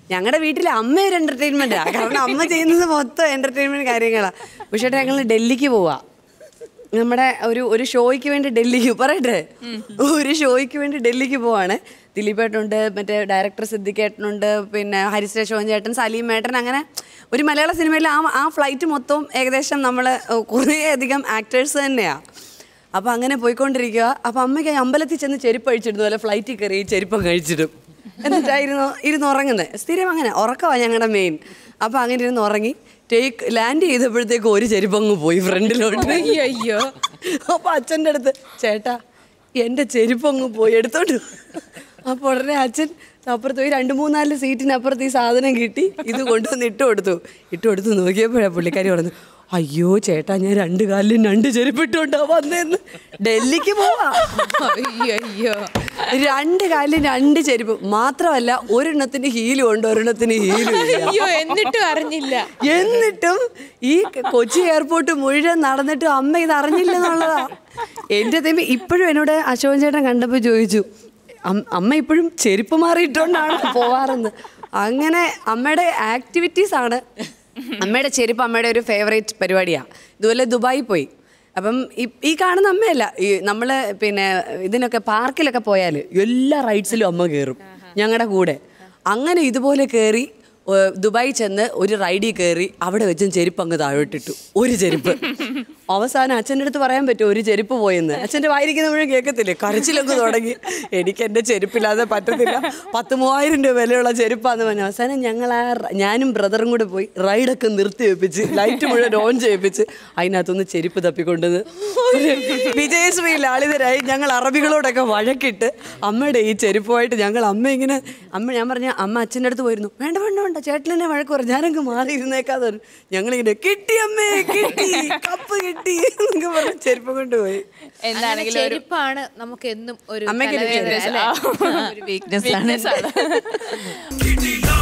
ഞങ്ങളുടെ വീട്ടിലെ അമ്മ ഒരു എന്റർടൈൻമെന്റാ കാരണം അമ്മ ചെയ്യുന്നത് മൊത്തം എന്റർടൈൻമെന്റ് കാര്യങ്ങളാ പക്ഷേ ഞങ്ങൾ ഡൽഹിക്ക് പോവാ നമ്മുടെ ഒരു ഒരു ഷോയ്ക്ക് വേണ്ടി ഡൽഹിക്ക് പറയട്ടെ ഒരു ഷോയ്ക്ക് വേണ്ടി ഡൽഹിക്ക് പോവാണ് ദിലീപേട്ടനുണ്ട് മറ്റേ ഡയറക്ടർ സിദ്ദിഖേട്ടനുണ്ട് പിന്നെ ഹരിശ്രേ ശോഭൻ ചേട്ടൻ സലീം ഏട്ടൻ അങ്ങനെ ഒരു മലയാള സിനിമയിൽ ആ ആ ഫ്ലൈറ്റ് മൊത്തം ഏകദേശം നമ്മൾ കുറേ അധികം ആക്ടേഴ്സ് തന്നെയാണ് അപ്പോൾ അങ്ങനെ പോയിക്കൊണ്ടിരിക്കുക അപ്പോൾ അമ്മയ്ക്ക് അമ്പലത്തിൽ ചെന്ന് ചെരുപ്പ് അഴിച്ചിടുന്ന പോലെ ഫ്ലൈറ്റിൽ കയറി ഈ ചെരുപ്പം കഴിച്ചിടും എന്നിട്ടായിരുന്നു ഇരുന്ന് ഉറങ്ങുന്നത് സ്ഥിരം അങ്ങനെ ഉറക്കമാണ് ഞങ്ങളുടെ മെയിൻ അപ്പോൾ അങ്ങനെ ഇരുന്ന് ഉറങ്ങി ടേക്ക് ലാൻഡ് ചെയ്തപ്പോഴത്തേക്ക് ഒരു ചെരുപ്പങ്ങ് പോയി ഫ്രണ്ടിലോട്ട് അയ്യോ അപ്പോൾ അച്ഛൻ്റെ അടുത്ത് ചേട്ടാ എൻ്റെ ചെരുപ്പങ്ങ് പോയി എടുത്തോണ്ട് അപ്പോൾ ഉടനെ അച്ഛൻ അപ്പുറത്ത് പോയി രണ്ട് മൂന്നാല് സീറ്റിനപ്പുറത്ത് ഈ സാധനം കിട്ടി ഇത് കൊണ്ടുവന്ന് ഇട്ട് കൊടുത്തു ഇട്ട് കൊടുത്ത് നോക്കിയപ്പോഴാണ് പുള്ളിക്കാരി പറഞ്ഞു അയ്യോ ചേട്ടാ ഞാൻ രണ്ട് കാലിലും രണ്ട് ചെരുപ്പിട്ടുണ്ടോ വന്നേന്ന് ഡൽഹിക്ക് പോവാ അയ്യോ അയ്യോ രണ്ട് കാലിലും രണ്ട് ചെരുപ്പ് മാത്രമല്ല ഒരെണ്ണത്തിന് ഹീലും ഉണ്ട് ഒരെണ്ണത്തിന് ഹീലും ഇല്ല അയ്യോ എന്നിട്ടും അറിഞ്ഞില്ല എന്നിട്ടും ഈ കൊച്ചി എയർപോർട്ട് മുഴുവൻ നടന്നിട്ടും അമ്മ ഇത് അറിഞ്ഞില്ലെന്നുള്ളതാ എൻ്റെ ദൈവം ഇപ്പോഴും എന്നോട് അശോകൻ ചേട്ടൻ കണ്ടപ്പോൾ ചോദിച്ചു "അം- അമ്മ ഇപ്പോഴും ചെരുപ്പ് മാറിയിട്ടുകൊണ്ടാണ് പോവാറെന്ന് അങ്ങനെ അമ്മയുടെ ആക്ടിവിറ്റീസ് ആണ് അമ്മയുടെ ചെരുപ്പ് അമ്മയുടെ ഒരു ഫേവറേറ്റ് പരിപാടിയാണ് ഇതുപോലെ ദുബായി പോയി അപ്പം ഈ- ഈ കാണുന്ന അമ്മയല്ല ഈ നമ്മൾ പിന്നെ ഇതിനൊക്കെ പാർക്കിലൊക്കെ പോയാൽ എല്ലാ റൈഡ്സിലും അമ്മ കയറും ഞങ്ങളുടെ കൂടെ അങ്ങനെ ഇതുപോലെ കയറി ഏഹ് ദുബായി ചെന്ന് ഒരു റൈഡിൽ കയറി അവിടെ വെച്ചും ചെരുപ്പ് അങ്ങ് താഴോട്ടിട്ടു ഒരു ചെരുപ്പ് അവസാനം അച്ഛൻ്റെ അടുത്ത് പറയാൻ പറ്റുമോ ഒരു ചെരുപ്പ് പോയെന്ന് അച്ഛൻ്റെ വായിരിക്കുന്ന മുഴുവൻ കേൾക്കത്തില്ലേ കരച്ചിലൊക്കെ തുടങ്ങി എനിക്ക് എൻ്റെ ചെരുപ്പില്ലാതെ പറ്റത്തില്ല പത്ത് മൂവായിരം രൂപ വിലയുള്ള ചെരുപ്പാന്ന് പറഞ്ഞു അവസാനം ഞങ്ങൾ ആ റ- ഞാനും ബ്രദറും കൂടെ പോയി റൈഡൊക്കെ നിർത്തി വെപ്പിച്ച് ലൈറ്റ് മുഴുവൻ ഓൺ ചെയ്യിപ്പിച്ച് അതിനകത്തുനിന്ന് ചെരുപ്പ് തപ്പിക്കൊണ്ടത് വിജയശ്രീ ലാളിതരായി ഞങ്ങൾ അറബികളോടൊക്കെ വഴക്കിട്ട് അമ്മയുടെ ഈ ചെരുപ്പുമായിട്ട് ഞങ്ങൾ അമ്മ ഇങ്ങനെ അമ്മ ഞാൻ പറഞ്ഞ അമ്മ അച്ഛൻ്റെ അടുത്ത് പോയിരുന്നു വേണ്ട വേണ്ട വേണ്ട ചേട്ടനെ വഴക്ക് പറഞ്ഞു ഞാനങ്ങ് മാറിയിരുന്നേക്കാതെ പറഞ്ഞു ഞങ്ങളിങ്ങനെ കിട്ടി അമ്മേ കിട്ടി കപ്പ് കിട്ടി എന്നൊക്കെ പറഞ്ഞ് ചെരുപ്പ് കൊണ്ടുപോയി എന്താണെങ്കിലും ചെരുപ്പാണ് നമുക്ക് എന്നും ഒരു അമ്മയ്ക്ക് ഒരു തലവേദന, ചെരുപ്പ്. അല്ലേ? ഒരു വീക്ക്നെസ് ആണ് Weakness ആണ്.